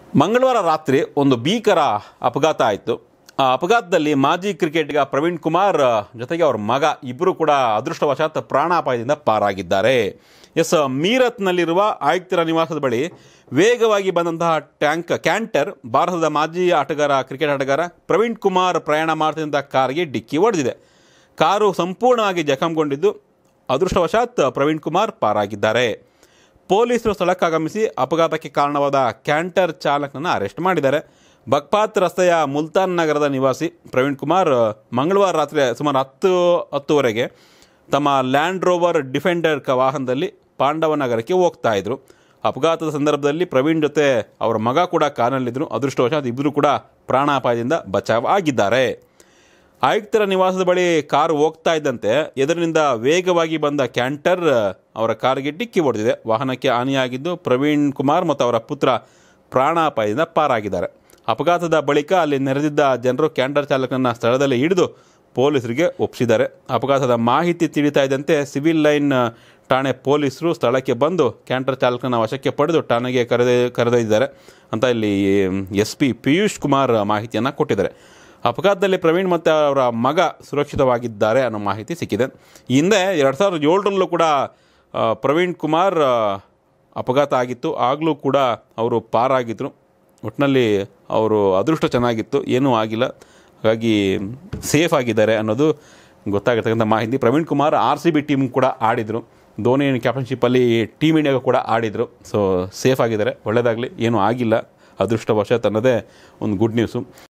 ಮಂಗಳವಾರ ರಾತ್ರಿ ಒಂದು ಭೀಕರ ಅಪಘಾತ ಆಯಿತು ಆ ಅಪಘಾತದಲ್ಲಿ ಮಾಜಿ ಕ್ರಿಕೆಟಿಗ ಪ್ರವೀಣ್ ಕುಮಾರ್ ಜೊತೆಗೆ ಅವ್ರ ಮಗ ಇಬ್ಬರು ಕೂಡ ಅದೃಷ್ಟವಶಾತ್ ಪ್ರಾಣಾಪಾಯದಿಂದ ಪಾರಾಗಿದ್ದಾರೆ ಎಸ್ ಮೀರತ್ನಲ್ಲಿರುವ ಆಯುಕ್ತರ ನಿವಾಸದ ಬಳಿ ವೇಗವಾಗಿ ಬಂದಂತಹ ಟ್ಯಾಂಕ್ ಕ್ಯಾಂಟರ್ ಭಾರತದ ಮಾಜಿ ಆಟಗಾರ ಕ್ರಿಕೆಟ್ ಆಟಗಾರ ಪ್ರವೀಣ್ ಕುಮಾರ್ ಪ್ರಯಾಣ ಮಾಡ್ತಿದ್ದಂಥ ಕಾರಿಗೆ ಡಿಕ್ಕಿ ಹೊಡೆದಿದೆ ಕಾರು ಸಂಪೂರ್ಣವಾಗಿ ಜಖಂಗೊಂಡಿದ್ದು ಅದೃಷ್ಟವಶಾತ್ ಪ್ರವೀಣ್ ಕುಮಾರ್ ಪಾರಾಗಿದ್ದಾರೆ ಪೊಲೀಸರು ಸ್ಥಳಕ್ಕಾಗಮಿಸಿ ಅಪಘಾತಕ್ಕೆ ಕಾರಣವಾದ ಕ್ಯಾಂಟರ್ ಚಾಲಕನನ್ನು ಅರೆಸ್ಟ್ ಮಾಡಿದ್ದಾರೆ ಬಕ್ಪಾತ್ ರಸ್ತೆಯ ಮುಲ್ತಾನ್ ನಗರದ ನಿವಾಸಿ ಪ್ರವೀಣ್ ಕುಮಾರ್ ಮಂಗಳವಾರ ರಾತ್ರಿ ಸುಮಾರು ಹತ್ತು ಹತ್ತುವರೆಗೆ ತಮ್ಮ ಲ್ಯಾಂಡ್ ರೋವರ್ ಡಿಫೆಂಡರ್ ಕ ವಾಹನದಲ್ಲಿ ಪಾಂಡವ ನಗರಕ್ಕೆ ಹೋಗ್ತಾ ಇದ್ರು ಅಪಘಾತದ ಸಂದರ್ಭದಲ್ಲಿ ಪ್ರವೀಣ್ ಜೊತೆ ಅವರ ಮಗ ಕೂಡ ಕಾರಿನಲ್ಲಿದ್ದರು ಅದೃಷ್ಟವಶಾತ್ ಇಬ್ಬರು ಕೂಡ ಪ್ರಾಣಾಪಾಯದಿಂದ ಬಚಾವ್ ಆಗಿದ್ದಾರೆ ಆಯುಕ್ತರ ನಿವಾಸದ ಬಳಿ ಕಾರು ಹೋಗ್ತಾ ಇದ್ದಂತೆ ಎದುರಿನಿಂದ ವೇಗವಾಗಿ ಬಂದ ಕ್ಯಾಂಟರ್ ಅವರ ಕಾರಿಗೆ ಡಿಕ್ಕಿ ಹೊಡೆದಿದೆ ವಾಹನಕ್ಕೆ ಹಾನಿಯಾಗಿದ್ದು ಪ್ರವೀಣ್ ಕುಮಾರ್ ಮತ್ತು ಅವರ ಪುತ್ರ ಪ್ರಾಣಾಪಾಯದಿಂದ ಪಾರಾಗಿದ್ದಾರೆ ಅಪಘಾತದ ಬಳಿಕ ಅಲ್ಲಿ ನೆರೆದಿದ್ದ ಜನರು ಕ್ಯಾಂಟರ್ ಚಾಲಕನನ್ನು ಸ್ಥಳದಲ್ಲಿ ಹಿಡಿದು ಪೊಲೀಸರಿಗೆ ಒಪ್ಪಿಸಿದ್ದಾರೆ ಅಪಘಾತದ ಮಾಹಿತಿ ತಿಳಿತಾ ಇದ್ದಂತೆ ಸಿವಿಲ್ ಲೈನ್ ಠಾಣೆ ಪೊಲೀಸರು ಸ್ಥಳಕ್ಕೆ ಬಂದು ಕ್ಯಾಂಟರ್ ಚಾಲಕನ ವಶಕ್ಕೆ ಪಡೆದು ಠಾಣೆಗೆ ಕರೆದ ಕರೆದೊಯ್ದಿದ್ದಾರೆ ಅಂತ ಇಲ್ಲಿ ಎಸ್ ಪಿ ಪಿಯೂಷ್ ಕುಮಾರ್ ಮಾಹಿತಿಯನ್ನು ಕೊಟ್ಟಿದ್ದಾರೆ ಅಪಘಾತದಲ್ಲಿ ಪ್ರವೀಣ್ ಮತ್ತು ಅವರ ಮಗ ಸುರಕ್ಷಿತವಾಗಿದ್ದಾರೆ ಅನ್ನೋ ಮಾಹಿತಿ ಸಿಕ್ಕಿದೆ ಈ ಹಿಂದೆ ಎರಡು ಸಾವಿರದ ಏಳರಲ್ಲೂ ಕೂಡ ಆ, ಪ್ರವೀಣ್ ಕುಮಾರ್ ಆ, ಅಪಘಾತ ಆಗಿತ್ತು ಆಗಲೂ ಕೂಡ ಅವರು ಪಾರಾಗಿದ್ದರು ಒಟ್ಟಿನಲ್ಲಿ ಅವರು ಅದೃಷ್ಟ ಚೆನ್ನಾಗಿತ್ತು ಏನೂ ಆಗಿಲ್ಲ ಹಾಗಾಗಿ ಸೇಫ್ ಆಗಿದ್ದಾರೆ ಅನ್ನೋದು ಗೊತ್ತಾಗಿರ್ತಕ್ಕಂಥ ಮಾಹಿತಿ Praveen Kumar R C B team ಕೂಡ ಆಡಿದರು ಧೋನಿ ಕ್ಯಾಪ್ಟನ್ಶಿಪ್ಪಲ್ಲಿ ಟೀಮ್ ಇಂಡಿಯಾಗೂ ಕೂಡ ಆಡಿದರು ಸೊ ಸೇಫ್ ಆಗಿದ್ದಾರೆ ಒಳ್ಳೆಯದಾಗಲಿ ಏನೂ ಆಗಿಲ್ಲ ಅದೃಷ್ಟವಶಾತ್ ಅನ್ನೋದೇ ಒಂದು ಗುಡ್ ನ್ಯೂಸು